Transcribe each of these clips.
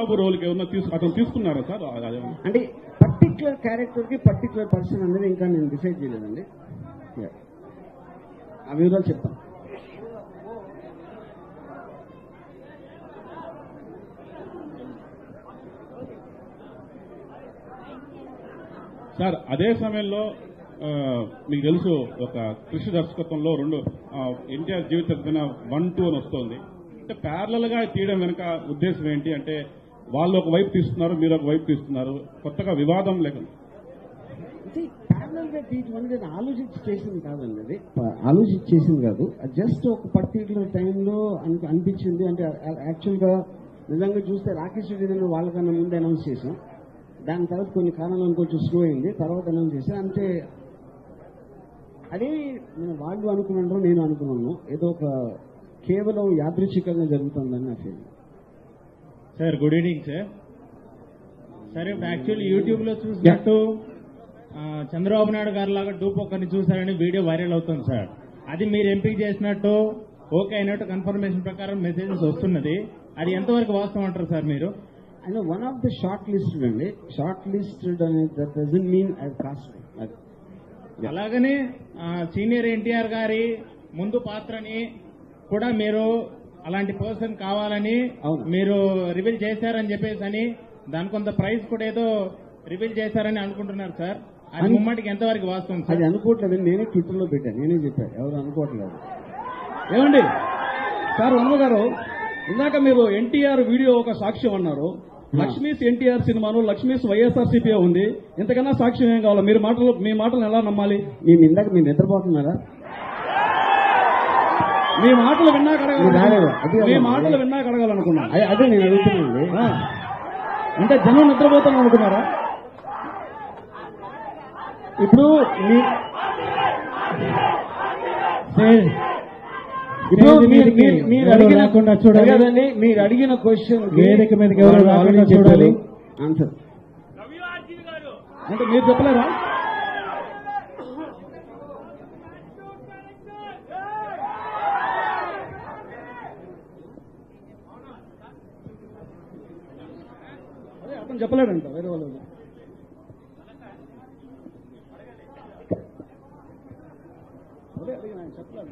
చంద్రబాబు రోల్కి ఏమన్నా తీసుకు అతను తీసుకున్నారా సార్ అదే అంటే పర్టికులర్ క్యారెక్టర్ కి పర్టికులర్ పర్సన్ అనేది ఇంకా నేను డిసైడ్ చేయలేదండి Yeah. ఆ వివరాలు చెప్తాను సార్ అదే సమయంలో ఆ, మీకు తెలుసు ఒక కృషి దర్శకత్వంలో రెండు ఎన్టీఆర్ జీవిత చరిత్ర వన్ టూ అని వస్తోంది అంటే ప్యారలల్ గా తీయడం వెనుక ఉద్దేశం ఏంటి అంటే వాళ్ళు ఒక వైపు తీస్తున్నారు మీరు ఒక వైపు తీస్తున్నారు కొత్తగా వివాదం లేకుండా ప్యారల్ గా తీయటం అనేది ఆలోచించి చేసింది కాదండి అది ఆలోచించి చేసింది కాదు జస్ట్ ఒక పర్టికులర్ టైంలో అనిపించింది అంటే యాక్చువల్ గా నిజంగా చూస్తే రాకేష్ రెడ్డి నేను వాళ్ళకన్నా ముందు అనౌన్స్ చేశాం దాని తర్వాత కొన్ని కారణాలను కొంచెం స్లో అయింది తర్వాత అనౌన్స్ చేశాను అంటే అదే నేను వాళ్ళు అనుకున్నాను నేను అనుకున్నాను ఏదో ఒక కేవలం యాదృచ్ఛికంగా జరుగుతుందని నా feeling sir good evening sir sir ఇప్పుడు యాక్చువల్లీ యూట్యూబ్ లో చూసినట్టు ఆ, చంద్రబాబు నాయుడు గారి లాగా డూప్ ఒకరిని చూసారని వీడియో వైరల్ అవుతుంది సార్ అది మీరు ఎంపిక చేసినట్టు ఓకే అయినట్టు కన్ఫర్మేషన్ ప్రకారం మెసేజెస్ వస్తున్నది అది ఎంతవరకు వాస్తవం అంటారు సార్ మీరు and one of the shortlisted అండి షార్ట్ లిస్టెడ్ అనేది that doesn't mean I cast అది అలాగనే ఆ, సీనియర్ ఎన్టీఆర్ గారి ముందు పాత్రని కూడా మీరు అలాంటి పర్సన్ కావాలని అవును. మీరు రివీల్ చేశారని చెప్పేసి అని దాని కొంత ప్రైజ్ కూడా ఏదో రివీల్ చేశారని అనుకుంటున్నారు సార్ అది అను- ముమ్మటికి ఎంతవరకు వాస్తవం సార్ అది అనుకోవట్లేదు నేనే ట్విట్టర్ లో పెట్టాను నేనే చెప్పాను ఎవరు అనుకోవట్లేదు ఏమండి సార్ వర్మ గారు ఇందాక మీరు ఎన్టీఆర్ వీడియో ఒక సాక్ష్యం అన్నారు లక్ష్మీస్ ఎన్టీఆర్ సినిమాను లక్ష్మీస్ వైఎస్ఆర్సీపీ ఉంది ఇంతకన్నా సాక్ష్యం ఏం కావాలి మీరు మాటలు మీ మాటలను ఎలా నమ్మాలి మేము ఇందాక మీరు నిద్రపోతున్నారా మీ మాటలు విన్నాక మీరు రాలేదు. అది అడగాలనుకున్నా. మీ అవ్వాలి. మాటలు విన్నాక అడగాలనుకున్నా అదే అదే నేను అడుగుతున్నానండి ఆ. అంటే జనం నిద్రపోతాను అనుకున్నారా ఇప్పుడు మీ ఇప్పుడు వేదిక మీరు- మీదకి మీరు- మీరు ఎవరు అడిగిన రాకుండా చూడాలి. కదండి మీరు అడిగిన క్వశ్చన్ వేదిక మీదకి ఎవరు రాకుండా చూడాలి. ఆన్సర్ అంటే మీరు చెప్పలేరా అదే అతను చెప్పలేడంట వేరే వాళ్ళు అదే అడిగిన ఆయన చెప్పలేదు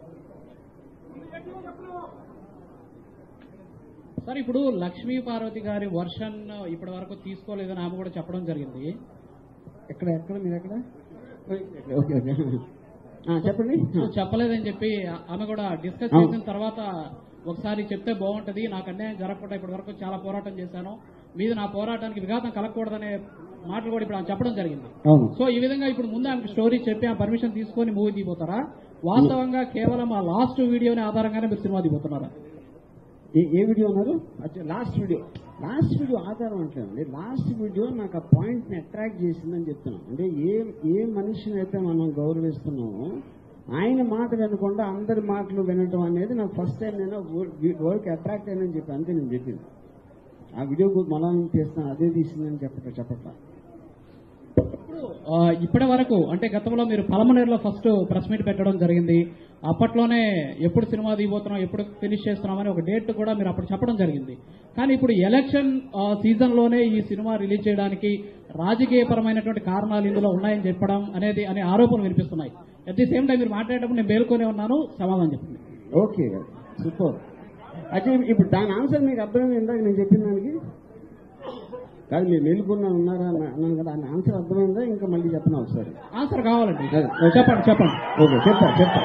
సార్ ఇప్పుడు లక్ష్మీ పార్వతి గారి వర్షన్ ఇప్పటి వరకు తీసుకోలేదని ఆమె కూడా చెప్పడం జరిగింది ఎక్కడ ఎక్కడ మీరు ఎక్కడ ఓకే ఓకే ఆ, చెప్పండి సో చెప్పలేదని చెప్పి ఆమె కూడా డిస్కస్ అవును. చేసిన తర్వాత ఒకసారి చెప్తే బాగుంటది నాకు అన్యాయం జరగకుండా ఇప్పటి వరకు చాలా పోరాటం చేశాను మీద నా పోరాటానికి విఘాతం కలగకూడదనే మాటలు కూడా ఇప్పుడు ఆమె చెప్పడం జరిగింది అవును సో ఈ విధంగా ఇప్పుడు ముందు ఆమెకు స్టోరీ చెప్పి ఆ పర్మిషన్ తీసుకొని మూవీ దిగిపోతారా వాస్తవంగా కేవలం ఆ లాస్ట్ వీడియోని ఆధారంగానే మీరు సినిమా దిగిపోతున్నారా ఏ ఏ వీడియో అన్నారు లాస్ట్ వీడియో లాస్ట్ వీడియో ఆధారం అంటలేదండి లాస్ట్ వీడియో నాకు ఆ పాయింట్ ని అట్రాక్ట్ చేసిందని చెప్తున్నాను అంటే ఏ ఏ మనిషిని అయితే మనం గౌరవిస్తున్నామో ఆయన మాట వినకుండా అందరి మాటలు వినటం అనేది నాకు ఫస్ట్ టైం నేను వర్క్ అట్రాక్ట్ అయ్యానని చెప్పి అంతే నేను చెప్పింది ఆ వీడియో మనం తీస్తాను అదే తీసిందని చెప్పట చెప్పట్లా ఆ, ఇప్పటి వరకు అంటే గతంలో మీరు పలమనేరులో ఫస్ట్ ప్రెస్ మీట్ పెట్టడం జరిగింది అప్పట్లోనే ఎప్పుడు సినిమా దిగిపోతున్నాం ఎప్పుడు ఫినిష్ చేస్తున్నామని ఒక డేట్ కూడా మీరు అప్పుడు చెప్పడం జరిగింది కానీ ఇప్పుడు ఎలక్షన్ ఆ, సీజన్ లోనే ఈ సినిమా రిలీజ్ చేయడానికి రాజకీయపరమైనటువంటి కారణాలు ఇందులో ఉన్నాయని చెప్పడం అనేది అనే ఆరోపణలు వినిపిస్తున్నాయి అట్ ది సేమ్ టైం మీరు మాట్లాడేటప్పుడు నేను మేల్కొనే ఉన్నాను సమాధానం చెప్పండి ఓకే సూపర్ అయితే ఇప్పుడు దాని ఆన్సర్ మీకు అర్థమైంది ఇందాక నేను చెప్పిన దానికి కాదు మీరు మేలుకున్నా ఉన్నారా అన్న- అన్నాను కదా దాని ఆన్సర్ అర్థమైందా ఇంకా మళ్ళీ చెప్పనా ఒకసారి ఆన్సర్ కావాలండి అదే. చెప్పండి చెప్పండి ఓకే చెప్తా చెప్తా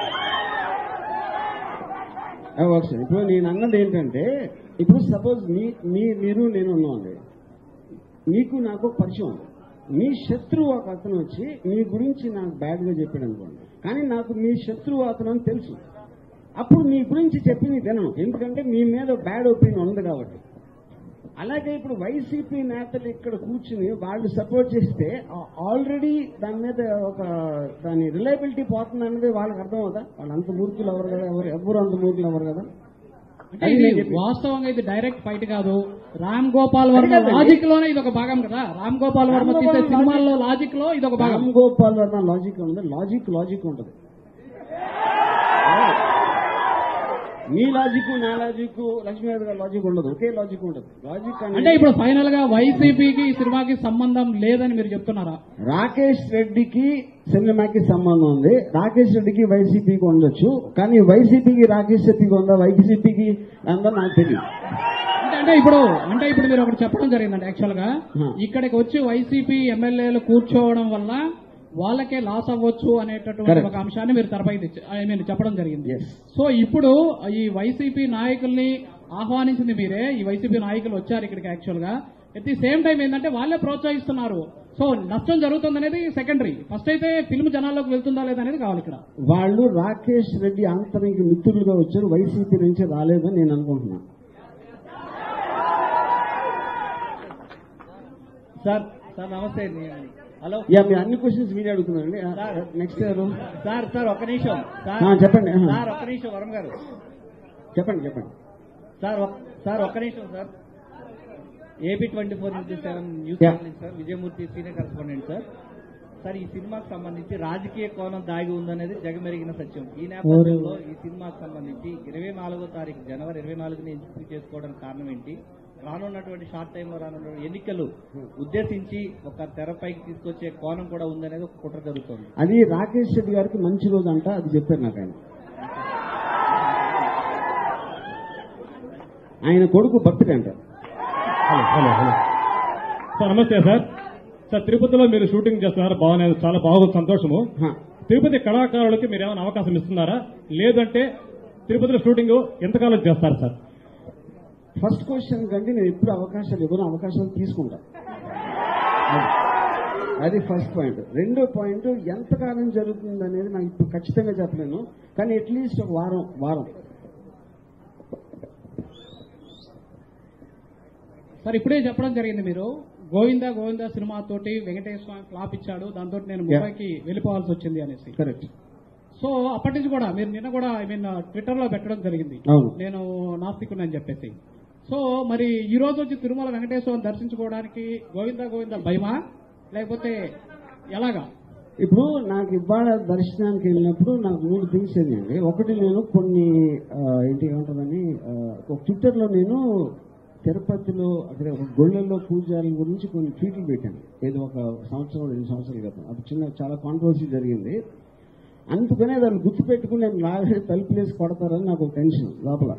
ఆ, ఒకసారి ఇప్పుడు నేను అన్నది ఏంటంటే ఇప్పుడు సపోజ్ మీ మీ మీరు నేను ఉన్నామండి మీకు నాకు ఒక పరిచయం ఉంది మీ శత్రువు ఒక అతను వచ్చి మీ గురించి నాకు బ్యాడ్ గా చెప్పాడు అనుకోండి కానీ నాకు మీ శత్రువు అతను అని తెలుసు అప్పుడు మీ గురించి చెప్పింది వినను ఎందుకంటే మీ మీద బ్యాడ్ ఒపీనియన్ ఉంది కాబట్టి అలాగే ఇప్పుడు వైసీపీ నేతలు ఇక్కడ కూర్చుని వాళ్ళు సపోర్ట్ చేస్తే ఆల్రెడీ దాని మీద ఒక దాని రిలయబిలిటీ పోతుంది అనేది వాళ్ళకి అర్థం అవుదా వాళ్ళు అంత మూర్ఖులు ఎవరు కదా ఎవరు ఎవరు అంత మూర్ఖులు ఎవరు కదా అంటే అది ఇది నేను చెప్పేది. వాస్తవంగా ఇది డైరెక్ట్ ఫైట్ కాదు రామ్ గోపాల్ వర్మ అది కాదండి. లాజిక్ లోనే ఇది ఒక భాగం కదా రామ్ గోపాల్ వర్మ రామ్ తీసే గోపాల్ సినిమాల్లో లాజిక్ లో ఇది ఒక భాగం రామ్ గోపాల్ వర్మ లాజిక్ ఉంది లాజిక్ లాజిక్ ఉంటుంది మీ లాజిక్ నా లాజిక్ లక్ష్మీనాథ్ గారి లాజిక్ ఉండదు ఒకే లాజిక్ ఉండదు లాజిక్ అంటే ఇప్పుడు ఫైనల్ గా వైసీపీకి ఈ సినిమాకి సంబంధం లేదని మీరు చెప్తున్నారా రాకేష్ రెడ్డికి సినిమాకి సంబంధం ఉంది రాకేష్ రెడ్డికి వైసీపీకి ఉండొచ్చు కానీ వైసీపీకి రాకేష్ రెడ్డికి ఉందా వైసీపీకి అందా నాకు తెలియదు అంటే అంటే ఇప్పుడు అంటే ఇప్పుడు మీరు ఒకటి చెప్పడం జరిగిందండి యాక్చువల్ గా Hmm. ఇక్కడికి వచ్చి వైసీపీ ఎమ్మెల్యేలు కూర్చోవడం వల్ల వాళ్ళకే లాస్ అవ్వచ్చు అనేటటువంటి Correct. ఒక అంశాన్ని మీరు తెరపై ఐ మీన్ చెప్పడం జరిగింది Yes. సో ఇప్పుడు ఈ వైసీపీ నాయకుల్ని ఆహ్వానించింది మీరే ఈ వైసీపీ నాయకులు వచ్చారు ఇక్కడికి యాక్చువల్ గా ఎట్ ది సేమ్ టైం ఏంటంటే వాళ్ళే ప్రోత్సహిస్తున్నారు సో నష్టం జరుగుతుంది అనేది సెకండరీ ఫస్ట్ అయితే ఫిల్మ్ జనాల్లోకి వెళ్తుందా లేదా అనేది కావాలి ఇక్కడ వాళ్ళు రాకేష్ రెడ్డి అంతరికి మిత్రులుగా వచ్చారు వైసీపీ నుంచి రాలేదని నేను అనుకుంటున్నాను సార్ సార్ నమస్తే నేను- హలో యా మీరు అన్ని క్వశ్చన్స్ మీరే అడుగుతున్నారండి నెక్స్ట్ ఎవరు సార్ సార్ ఒక్క నిమిషం సార్ ఆ, చెప్పండి ఆ. సార్ ఒక్క నిమిషం వరం గారు చెప్పండి చెప్పండి సార్ ఒక్- సార్ ఒక్క నిమిషం సార్ ఏపీ ట్వంటీ ఫోర్ నుంచి seven news Yeah. Channel sir Vijayamurthy senior correspondent sir sir ఈ సినిమాకి సంబంధించి రాజకీయ కోణం దాగి ఉందనేది జగమెరిగిన సత్యం ఈ నేపథ్యంలో ఈ సినిమాకి సంబంధించి ఇరవై నాలుగో తారీఖు జనవరి ఇరవై నాలుగుని ఎంపిక చేసుకోవడానికి కారణం ఏంటి రానున్నటువంటి షార్ట్ టైం లో రానున్న ఎన్నికలు ఉద్దేశించి ఒక తెరపైకి తీసుకొచ్చే కోణం కూడా ఉందనేది ఒక కుట్ర జరుగుతోంది అది రాకేష్ రెడ్డి గారికి మంచి రోజు అంట అది చెప్పారు నాకు ఆయన ఆయన కొడుకు బర్త్డే అంట హలో హలో హలో సార్ నమస్తే సార్ సార్ తిరుపతిలో మీరు షూటింగ్ చేస్తున్నారు బాగున్నాయి చాలా బాగుంది సంతోషము హా. తిరుపతి కళాకారులకి మీరు ఏమైనా అవకాశం ఇస్తున్నారా లేదంటే తిరుపతిలో షూటింగ్ ఎంతకాలం చేస్తారు సార్ ఫస్ట్ క్వశ్చన్ కంటే నేను ఎప్పుడు అవకాశాలు ఇవ్వను అవకాశాలు తీసుకుంటా అది- అది ఫస్ట్ పాయింట్ రెండో పాయింట్ ఎంతకాలం జరుగుతుంది అనేది నాకు ఇప్పుడు ఖచ్చితంగా చెప్పలేను కానీ అట్లీస్ట్ ఒక వారం వారం సార్ ఇప్పుడే చెప్పడం జరిగింది మీరు గోవిందా గోవిందా సినిమా తోటి వెంకటేశ్వర స్వామి ఫ్లాప్ ఇచ్చాడు దాంతో నేను ముంబైకి వెళ్ళిపోవాల్సి వచ్చింది అనేసి కరెక్ట్ సో అప్పటి నుంచి కూడా మీరు నిన్న కూడా ఐ మీన్ ట్విట్టర్ లో పెట్టడం జరిగింది అవును. నేను నాస్తికుని అని చెప్పేసి సో మరి ఈ రోజు వచ్చి తిరుమల వెంకటేశ్వరం దర్శించుకోవడానికి గోవిందా గోవిందా భయమా లేకపోతే ఎలాగా ఇప్పుడు నాకు ఇవాళ దర్శనానికి వెళ్ళినప్పుడు నాకు మూడు థింగ్స్ ఏంటండి ఒకటి నేను కొన్ని ఆ, ఏంటి ఏమంటుందని ఆ, ఒక ట్విట్టర్ లో నేను తిరుపతిలో అక్కడ ఒక గొళ్ళల్లో పూజాల గురించి కొన్ని ట్వీట్లు పెట్టాను ఏదో ఒక సంవత్సరం రెండు సంవత్సరాల క్రితం అప్పుడు చిన్న చాలా కాంట్రవర్సీ జరిగింది అందుకనే దాన్ని గుర్తుపెట్టుకుని నేను లాగే తలుపులేసి కొడతారని నాకు ఒక టెన్షన్ లోపల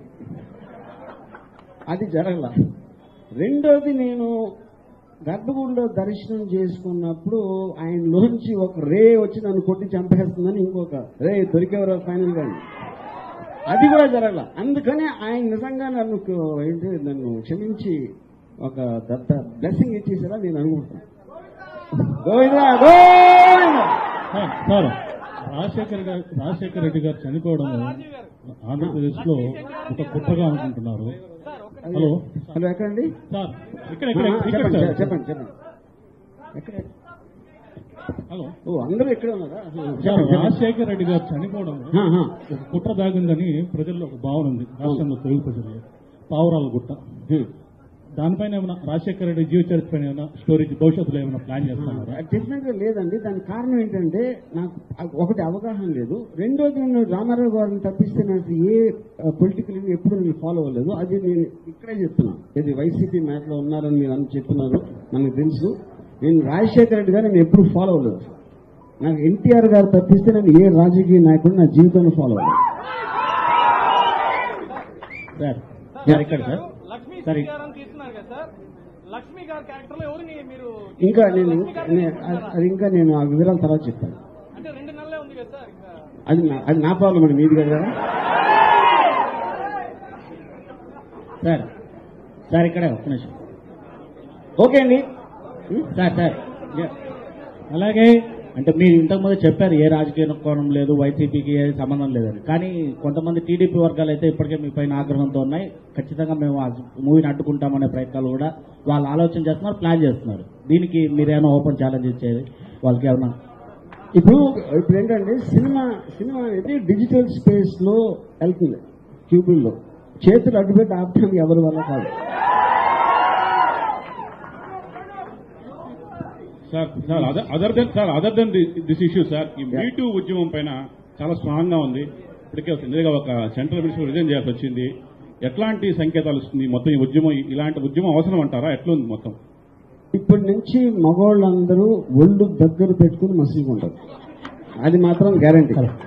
అది జరగల రెండోది నేను గర్భగుడిలో దర్శనం చేసుకున్నప్పుడు ఆయన లోంచి ఒక రే వచ్చి నన్ను కొట్టి చంపేస్తుందని ఇంకొక రే దొరికేవరా ఫైనల్ గా అది కూడా జరగల అందుకనే ఆయన నిజంగా నన్ను కు- ఏంటి నన్ను క్షమించి ఒక దత్త బ్లెస్సింగ్ ఇచ్చేసారా నేను అనుకుంటున్నాను గోవిందా గోవిందా సార్ సార్ రాజశేఖర్ గారు రాజశేఖర రెడ్డి గారు చనిపోవడం ఆంధ్రప్రదేశ్ లో ఒక కుట్రగా అనుకుంటున్నారు హలో హలో ఎక్కడండి సార్ ఇక్కడ ఆ, ఇక్కడ ఇక్కడ చెప్పండి సార్. చెప్పండి చెప్పండి ఎక్కడ హలో ఓ అందరూ ఎక్కడ ఉన్నారా సార్ చెప్పండి, చెప్పండి. రాజశేఖర రెడ్డి గారు చనిపోవడం ఆ, ఆ. ఒక కుట్ర దాగిందని ప్రజల్లో ఒక భావన ఉంది రాష్ట్రంలో తెలుగు ప్రజల్లో పావురాల గుట్ట హ్మ్. దానిపైన ఏమైనా రాజశేఖర రెడ్డి జీవ చరిత్ర పైన ఏమైనా స్టోరీ భవిష్యత్తులో ఏమైనా ప్లాన్ చేస్తున్నారా డెఫినెట్ గా లేదండి దానికి కారణం ఏంటంటే నాకు ఒకటి అవగాహన లేదు రెండోది నేను రామారావు గారిని తప్పిస్తే నాకు ఏ పొలిటికల్ ఎప్పుడు నేను ఫాలో అవ్వలేదు అది నేను ఇక్కడే చెప్తున్నాను ఇది వైసీపీ మ్యాట్లో ఉన్నారని మీరు అని చెప్తున్నారు మనకు తెలుసు నేను రాజశేఖర రెడ్డి గారిని నేను ఎప్పుడు ఫాలో అవ్వలేదు నాకు ఎన్టీఆర్ గారు తప్పిస్తే నేను ఏ రాజకీయ నాయకుడు నా జీవితాన్ని ఫాలో అవ్వలేదు సార్ సార్ ఇక్కడ సార్ లక్ష్మీ సరే. శ్రీగారం తీస్తున్నారు కదా సార్ లక్ష్మీ గారి క్యారెక్టర్ లో ఎవరిని మీరు ఇంకా నేను లక్ష్మీ గారిని నేను- తీసుకుంటారా? అది ఇంకా నేను ఆ వివరాల తర్వాత చెప్తాను అంటే రెండు నెలలే ఉంది కదా సార్ ఇంకా అది నా అది నా ప్రాబ్లం అండి మీది కదా సార్ సార్ ఇక్కడ ఒక్క నిమిషం ఓకే అండి సార్ సార్ అలాగే అంటే మీరు ఇంతకుముందు చెప్పారు ఏ రాజకీయ కోణం లేదు వైసీపీకి ఏ సంబంధం లేదని కానీ కొంతమంది టీడీపీ వర్గాలు అయితే ఇప్పటికే మీ పైన ఆగ్రహంతో ఉన్నాయి ఖచ్చితంగా మేము ఆ మూవీని అడ్డుకుంటామనే ప్రయత్నాలు కూడా వాళ్ళు ఆలోచన చేస్తున్నారు ప్లాన్ చేస్తున్నారు దీనికి మీరేమైనా ఓపెన్ ఛాలెంజ్ ఇచ్చేది వాళ్ళకి ఏమన్నా ఇప్పుడు ఇప్పుడు ఏంటంటే సినిమా సినిమా అనేది డిజిటల్ స్పేస్ లో వెళ్తుంది క్యూబుల్లో చేతులు అడ్డుపెట్టి ఆపడానికి ఎవరి వల్ల కాదు sir sir other than sir other than this issue sir ఈ మీటూ ఉద్యమం పైన చాలా స్ట్రాంగ్ గా ఉంది ఇప్పటికే ఒక నిజంగా ఒక సెంట్రల్ మినిస్టర్ రిజైన్ చేయాల్సి వచ్చింది ఎట్లాంటి సంకేతాలు ఇస్తుంది మొత్తం ఈ ఉద్యమం ఇలాంటి ఉద్యమం అవసరం అంటారా ఎట్లుంది మొత్తం ఇప్పటి నుంచి మగవాళ్ళందరూ ఒళ్ళు దగ్గర పెట్టుకుని మసులుకుంటారు అది మాత్రం గ్యారంటీ